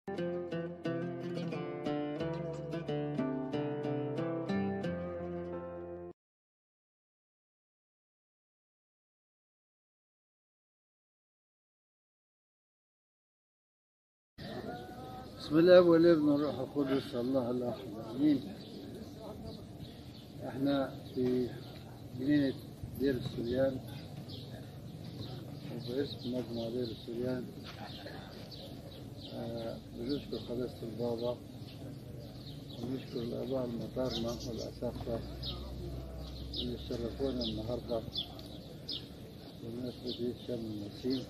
بسم الله والابن والروح القدس الله الاحد امين احنا في جنينة دير السريان وباسم مجمع دير السريان آه، بنشكر قداسة البابا ونشكر الآباء المطارنة والأساقفة اللي شرفونا النهاردة بمناسبة عيد شم النسيم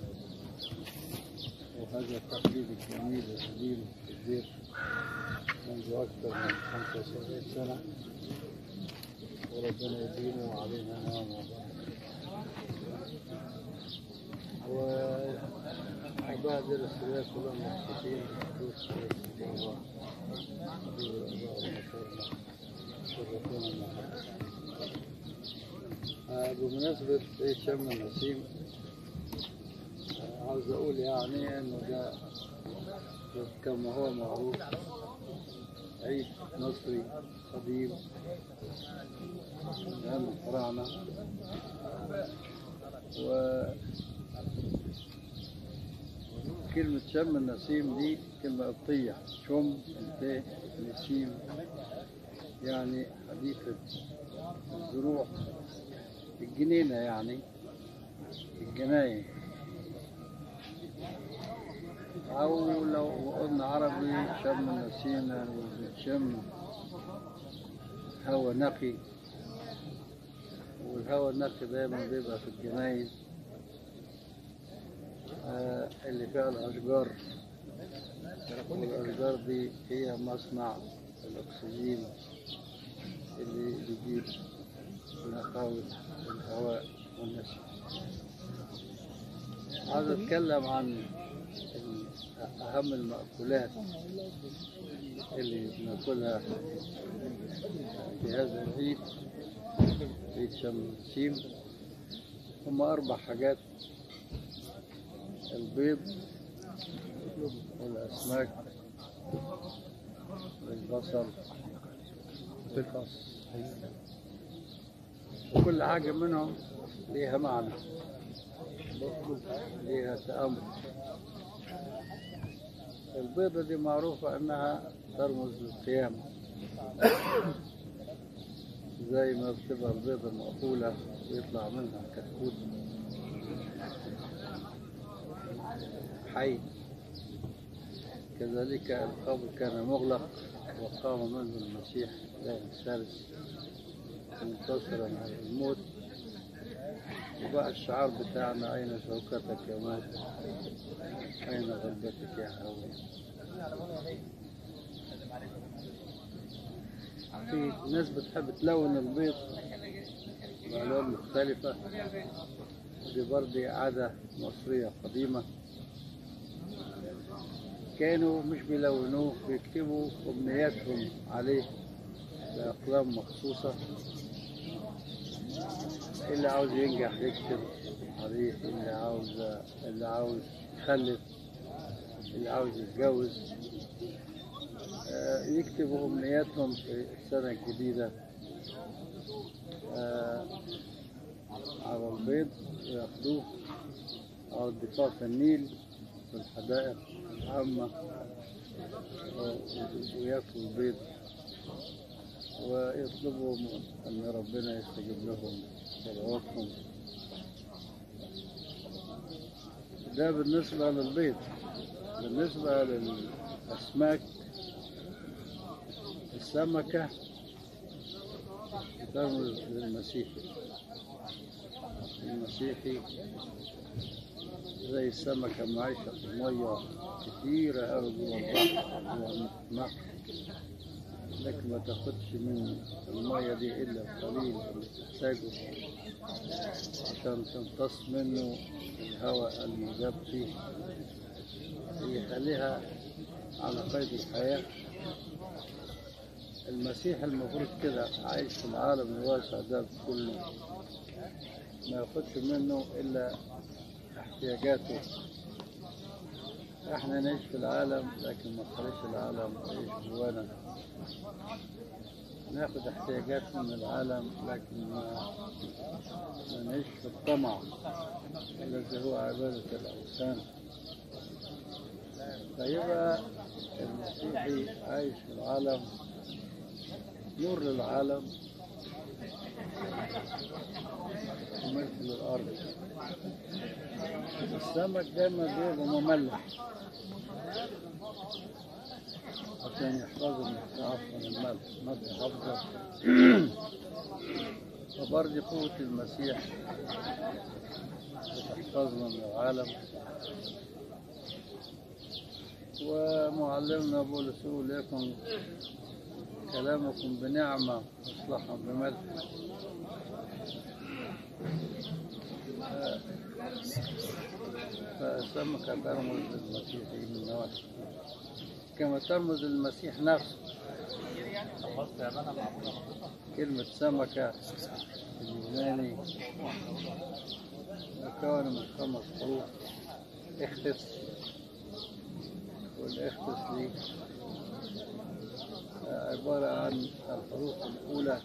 وهذا التقليد الجميل القديم الكبير منذ أكثر من 75 سنة وربنا يديمه علينا نعمة وأباء دير السريات كلهم مبسوطين بخصوص البابا حبيب الآباء المطرنا شرفونا النهارده آه، بمناسبة عيد شم النسيم عاوز اقول يعني انه ده كما هو معروف عيد مصري قديم من ايام الفراعنه و كلمة شم النسيم دي كلمة قبطية شم انت نسيم يعني حديثة الزروع الجنينة يعني الجناين أو لو قلنا عربي شم النسيم يعني بنشم هوا نقي والهوا النقي دايما بيبقى في الجناين آه اللي فيها الأشجار والأشجار دي هي مصنع الأكسجين اللي بيجيب نقاوة الهواء والنسيم عايز أتكلم عن أهم المأكولات اللي بناكلها في هذا العيد عيد شم النسيم هم أربع حاجات البيض والأسماك والبصل والخس وكل حاجة منهم ليها معنى ليها تأمل البيضة دي معروفة أنها ترمز للقيامة زي ما بتبقى البيضة مقفولة ويطلع منها كتكوت حي كذلك القبر كان مغلق وقام منه المسيح له الثالث منتصرا على الموت وبقى الشعار بتاعنا أين شوكتك يا موت أين غلبتك يا هوى في ناس بتحب تلون البيض بألوان مختلفة دي برضه عادة مصرية قديمة كانوا مش بيلونوه بيكتبوا أمنياتهم عليه بأقلام مخصوصة اللي عاوز ينجح يكتب عليه اللي عاوز اللي عاوز يخلف اللي عاوز يتجوز آه، يكتبوا أمنياتهم في السنة الجديدة آه، على البيض وياخدوه على ضفاف النيل في الحدائق العامة وياكلوا البيض ويطلبوا أن ربنا يستجيب لهم صلواتهم ده بالنسبة للبيض بالنسبة للأسماك السمكة ترمز للمسيحي المسيحي زي السمكة معيشة في المية كتيرة أوي جوا البحر جوا النهر لكن ما تاخدش من المية دي إلا القليل اللي تحتاجه عشان تمتص منه الهواء المذاب فيه يخليها على قيد الحياة المسيح المفروض كده عايش في العالم الواسع ده كله ما ياخدش منه إلا احتياجاته احنا نعيش في العالم لكن ما نخليش العالم يعيش جوانا ناخد احتياجات من العالم لكن ما ما نعيش في الطمع الذي هو عبادة الأوثان فيبقى المسيحي عايش في العالم نور للعالم وملك للأرض السمك دايما بيبقى مملح عشان يحفظوا من التعفن الملح مادة حافظة وبرضه قوة المسيح بتحفظنا من العالم ومعلمنا بولس يقول لكم كلامكم بنعمة مصلحة بملح فسمك ترمز للمسيح من نواحي كما ترمز للمسيح نفسه كلمة سمكة في اليوناني مكونة من خمس حروف اختس والاختس دي عبارة عن الحروف الأولى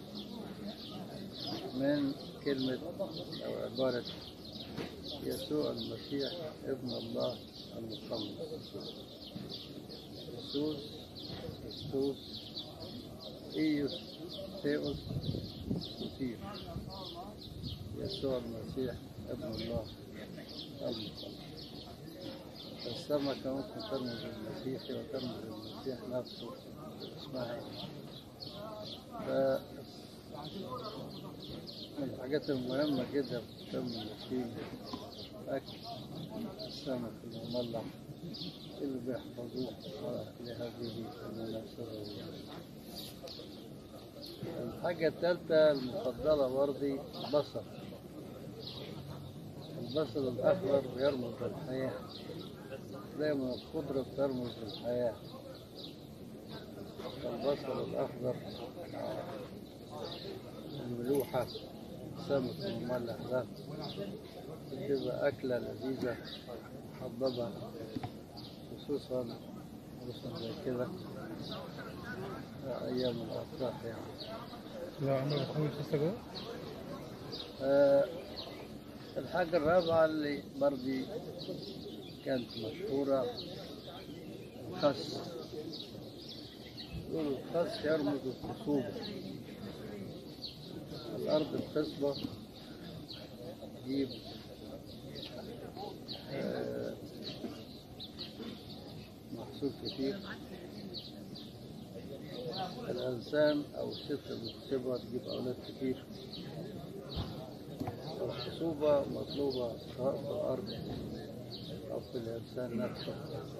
من كلمة أو عبارة يسوع المسيح ابن الله المخلص يسوس يسوس إيوس ثيوس سوسير يسوع المسيح ابن الله المخلص السمكة ممكن ترمز للمسيح وترمز للمسيح نفسه اسمها ف من الحاجات المهمة جدا في شم النسيم أكل السمك المملح اللي بيحفظوه لهذه المناسبة الحاجة الثالثة المفضلة برضي البصل البصل الأخضر يرمز للحياة دايما الخضرة ترمز للحياة البصل الأخضر الملوحة السمك المملح ده بتبقى أكلة لذيذة محببة خصوصا خصوصا زي كده أيام الأفراح يعني لا عمرك خمس لسه جوه؟ آه، الحاجة الرابعة اللي برضي كانت مشهورة الخس يقولوا الخس يرمز الخصوبة الأرض الخصبة تجيب آه، محصول كتير الإنسان أو الست المخصبة تجيب أولاد كتير الخصوبة مطلوبة سواء في الأرض أو في الإنسان نفسه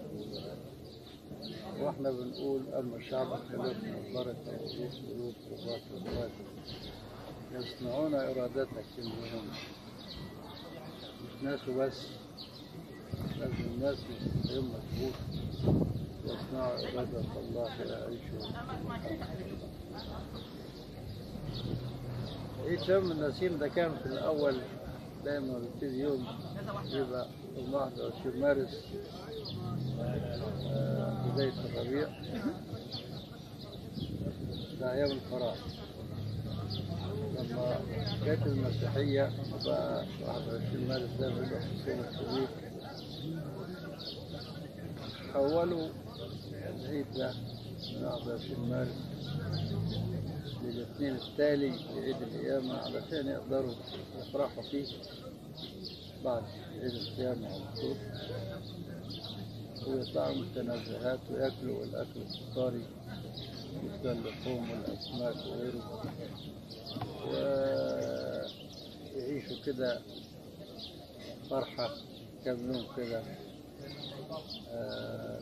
وإحنا بنقول أما الشعب خلق من البركة وجود قلوب قوات وقوات يصنعون إرادتك منهم مش ناس وبس لازم الناس يستخدموا مظبوط يصنعوا إرادة الله ويعيشوا عيد شم النسيم ده كان في الأول دايما بيبتدي يوم يبقى يوم 21 مارس آه، بداية الربيع ده أيام الفراغ لما جت المسيحية بقى 21 مارس ده بيبقى حسين الصديق حولوا العيد ده من 21 مارس للاثنين التالي لعيد القيامة علشان يقدروا يفرحوا فيه بعد عيد القيامة على طول ويطلعوا من التنزهات وياكلوا الأكل الفطاري مثل اللحوم والأسماك وغيره ويعيشوا كده فرحة كم يوم كده آه،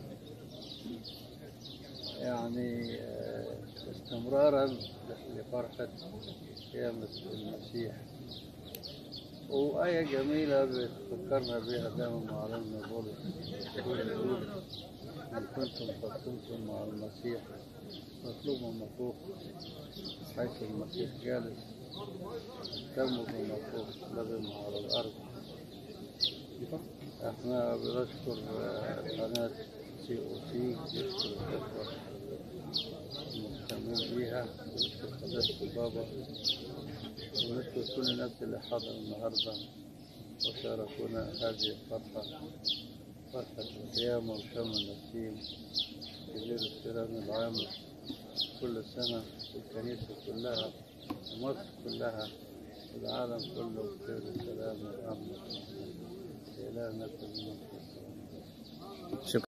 يعني آه، استمرارا لفرحة قيامة المسيح وآية جميلة بتفكرنا بها دائما معلمنا بولس يقول يقول إن كنتم قد كنتم مع المسيح فاطلبوا ما فوق حيث المسيح جالس اهتموا بما فوق لا بما على الأرض احنا بنشكر آه، قناة سي او سي بنشكر الإخوة المهتمين بيها ونشكر قداسة البابا ونشكر كل الناس اللي حضروا النهاردة وشاركونا هذه الفرحة فرحة القيامة وشم النسيم في ليلة السلام العام كل سنة الكنيسة كلها ومصر كلها والعالم كله بخير وسلام ورحمة إلهنا كل